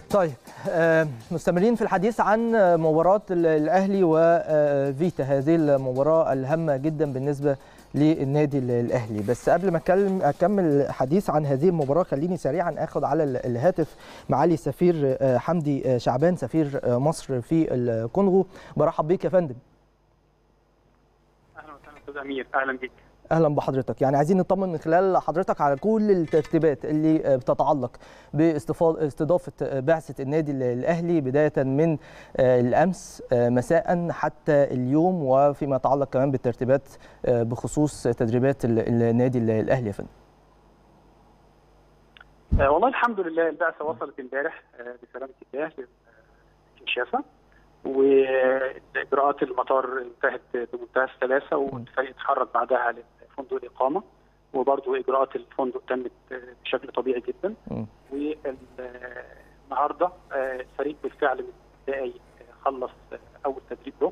طيب آه، مستمرين في الحديث عن مباراة الأهلي وفيتا هذه المباراة الهامة جدا بالنسبة للنادي الأهلي بس قبل ما أتكلم أكمل حديث عن هذه المباراة خليني سريعا أخذ على الهاتف معالي السفير آه، حمدي شعبان سفير آه، مصر في الكونغو برحب بيك يا فندم اهلا وسهلا استاذ امير اهلا بك اهلا بحضرتك يعني عايزين نطمن من خلال حضرتك على كل الترتيبات اللي بتتعلق باستضافه بعثه النادي الاهلي بدايه من الامس مساء حتى اليوم وفيما يتعلق كمان بالترتيبات بخصوص تدريبات النادي الاهلي يا فندم آه والله الحمد لله البعثه وصلت امبارح آه بسلامه الله كنشاسه واجراءات المطار انتهت بمنتهى السلاسه والفريق اتحرك بعدها لفندق الاقامه وبرضه اجراءات الفندق تمت بشكل طبيعي جدا والنهارده الفريق بالفعل من دقائق خلص اول تدريب له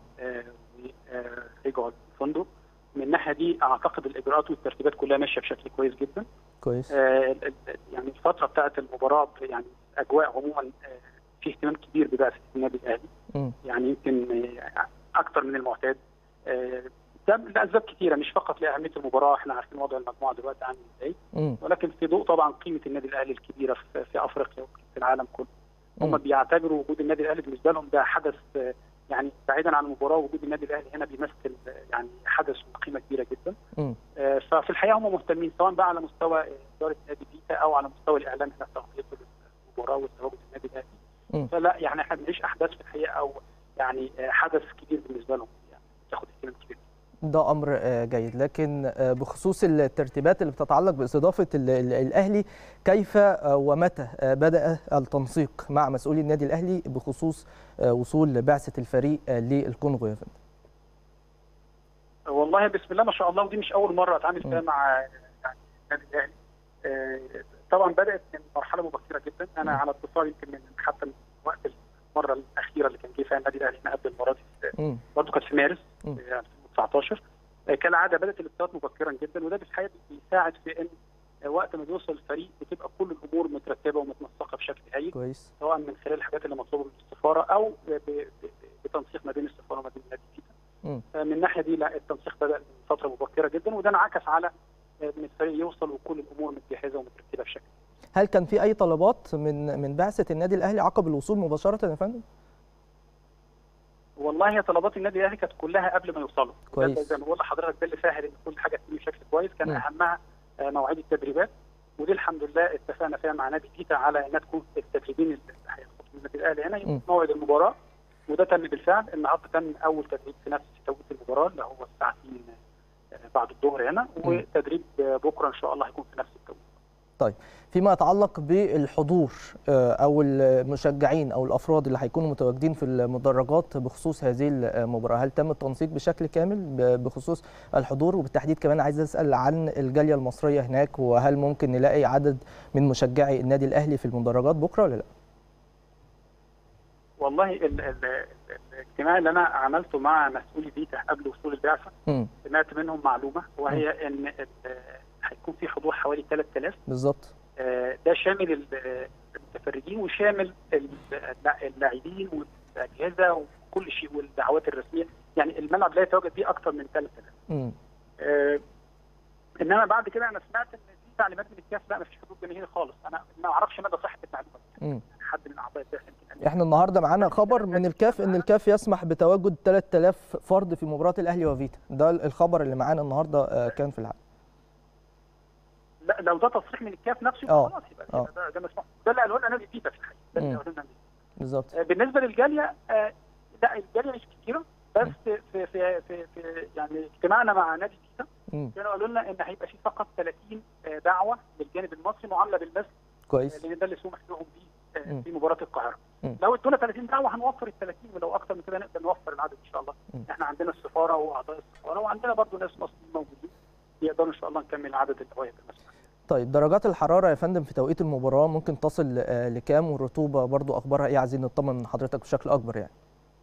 ورجعوا الفندق من الناحيه دي اعتقد الاجراءات والترتيبات كلها ماشيه بشكل كويس جدا كويس يعني الفتره بتاعه المباراه يعني اجواء عموما في اهتمام كبير ببعثه النادي الاهلي يعني يمكن اكثر من المعتاد ده لاسباب كثيره مش فقط لاهميه المباراه احنا عارفين وضع المجموعه دلوقتي عامل ازاي ولكن في ضوء طبعا قيمه النادي الاهلي الكبيره في, في افريقيا وفي العالم كله هم بيعتبروا وجود النادي الاهلي بالنسبه لهم ده حدث يعني بعيدا عن المباراه وجود النادي الاهلي هنا بيمثل يعني حدث وقيمه كبيره جدا ففي الحقيقه هم مهتمين سواء بقى على مستوى اداره نادي بيتا او على مستوى الاعلام هنا تغطيه المباراه والتواجد النادي الاهلي فلا يعني احنا بنعيش احداث في الحقيقه او يعني حدث كبير بالنسبه لهم يعني تاخد اهتمام كبير ده امر جيد لكن بخصوص الترتيبات اللي بتتعلق باستضافه الاهلي كيف ومتى بدا التنسيق مع مسؤولي النادي الاهلي بخصوص وصول بعثه الفريق للكونغو يا فندم والله بسم الله ما شاء الله ودي مش اول مره اتعامل فيها مع يعني النادي الاهلي طبعا بدات من مرحله مبكره جدا انا على اتصال يمكن من حتى من وقت المره الاخيره اللي كان جه فيها النادي الاهلي هنا قبل المباراه دي برضه كانت في مارس 2019 كالعاده بدات الاتصالات مبكرا جدا وده بالحقيقه بيساعد في ان وقت ما بيوصل الفريق بتبقى كل الامور مترتبه ومتنسقه بشكل هايل كويس سواء من خلال الحاجات اللي مطلوبه من السفاره او بتنسيق ما بين السفاره وما بين النادي فيتا من الناحيه دي لا التنسيق بدا من فتره مبكره جدا وده انعكس على ان الفريق يوصل وكل الامور متجهزه ومترتبه بشكل هل كان في اي طلبات من من بعثه النادي الاهلي عقب الوصول مباشره يا فندم؟ والله هي طلبات النادي الاهلي كانت كلها قبل ما يوصلوا كويس زي ما بقول لحضرتك ده اللي سهل ان كل حاجه تمشي بشكل كويس كان م. اهمها مواعيد التدريبات ودي الحمد لله اتفقنا فيها مع نادي بيتا على انها تكون التدريبين اللي هيخطوا النادي الاهلي هنا يكون موعد المباراه وده تم بالفعل النهارده تم اول تدريب في نفس توقيت المباراه اللي هو الساعتين بعد الظهر هنا وتدريب بكره ان شاء الله هيكون في نفس التوقيت طيب فيما يتعلق بالحضور او المشجعين او الافراد اللي هيكونوا متواجدين في المدرجات بخصوص هذه المباراه هل تم التنسيق بشكل كامل بخصوص الحضور وبالتحديد كمان عايز اسال عن الجاليه المصريه هناك وهل ممكن نلاقي عدد من مشجعي النادي الاهلي في المدرجات بكره ولا لا والله ال ال الاجتماع اللي انا عملته مع مسؤولي بيتا قبل وصول البعثه سمعت منهم معلومه وهي ان هيكون في حضور حوالي 3000 بالظبط ده شامل المتفرجين وشامل اللاعبين والاجهزه وكل شيء والدعوات الرسميه يعني الملعب لا يتواجد فيه اكثر من 3000 آه انما بعد كده انا سمعت ان في تعليمات من الكاف لا ما فيش حضور جماهيري خالص انا ما اعرفش مدى صحه المعلومه دي حد من اعضاء الكاف احنا النهارده معانا خبر من الكاف ان الكاف يسمح بتواجد 3000 فرد في مباراه الاهلي وفيتا ده الخبر اللي معانا النهارده كان في العالم لا لو ده تصريح من الكاف نفسه اه خلاص يبقى ده ده مسموح ده اللي قالوا لنا نادي بيتا في الحقيقه ده اللي قالوا لنا بالظبط بالنسبه للجاليه آه لا الجاليه مش كتيره بس في في في, في, في يعني اجتماعنا مع نادي بيتا كانوا قالوا لنا ان هيبقى في فقط 30 دعوه للجانب المصري معامله بالمثل كويس لان ده اللي سمح لهم بيه في مباراه القاهره لو ادونا 30 دعوه هنوفر ال 30 ولو اكثر من كده نقدر نوفر العدد ان شاء الله احنا عندنا السفاره واعضاء السفاره وعندنا برضه ناس مصريين موجودين يقدروا ان شاء الله نكمل العدد اللي هو يبقى مسموح طيب درجات الحراره يا فندم في توقيت المباراه ممكن تصل لكام والرطوبه برضو اخبارها ايه عايزين نطمن من حضرتك بشكل اكبر يعني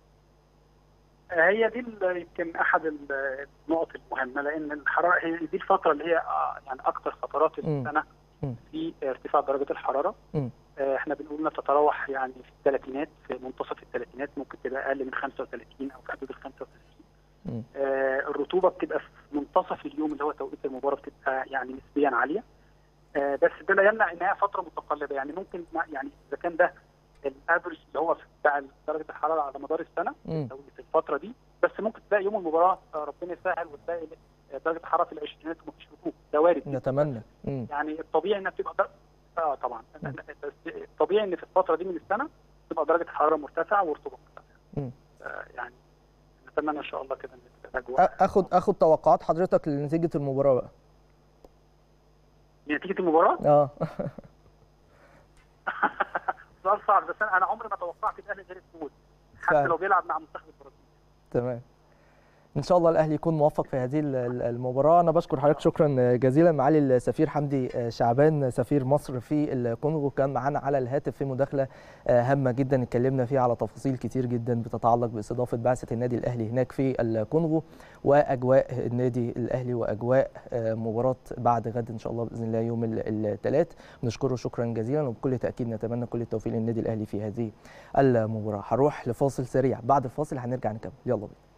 هي دي يمكن احد النقط المهمه لان الحراره هي دي الفتره اللي هي يعني اكثر فترات السنه في ارتفاع درجه الحراره احنا بنقول انها تتراوح يعني في الثلاثينات في منتصف الثلاثينات ممكن تبقى اقل من 35 او في حدود ال 35 آه الرطوبه بتبقى في منتصف اليوم اللي هو توقيت المباراه بتبقى يعني نسبيا عاليه آه بس ده لا يمنع انها فتره متقلبه يعني ممكن يعني اذا كان ده الافرج اللي هو بتاع درجه الحراره على مدار السنه في الفتره دي بس ممكن تلاقي يوم المباراه ربنا يسهل وتلاقي درجه الحراره في العشرينات ومفيش رطوبه ده وارد نتمنى يعني الطبيعي انها بتبقى در... اه طبعا بس الطبيعي ان في الفتره دي من السنه تبقى درجه الحراره مرتفعه ورطوبه مرتفعه آه يعني نتمنى ان شاء الله كده ان الاجواء اخد اخد توقعات حضرتك لنتيجه المباراه بقى نتيجه المباراه؟ اه سؤال صعب بس انا عمري ما توقعت الاهلي غير الفوز حتى لو بيلعب مع منتخب البرازيل تمام ان شاء الله الاهلي يكون موفق في هذه المباراه انا بشكر حضرتك شكرا جزيلا معالي السفير حمدي شعبان سفير مصر في الكونغو كان معانا على الهاتف في مداخله هامه جدا اتكلمنا فيها على تفاصيل كتير جدا بتتعلق باستضافه بعثه النادي الاهلي هناك في الكونغو واجواء النادي الاهلي واجواء مباراه بعد غد ان شاء الله باذن الله يوم الثلاث نشكره شكرا جزيلا وبكل تاكيد نتمنى كل التوفيق للنادي الاهلي في هذه المباراه هروح لفاصل سريع بعد الفاصل هنرجع نكمل يلا بينا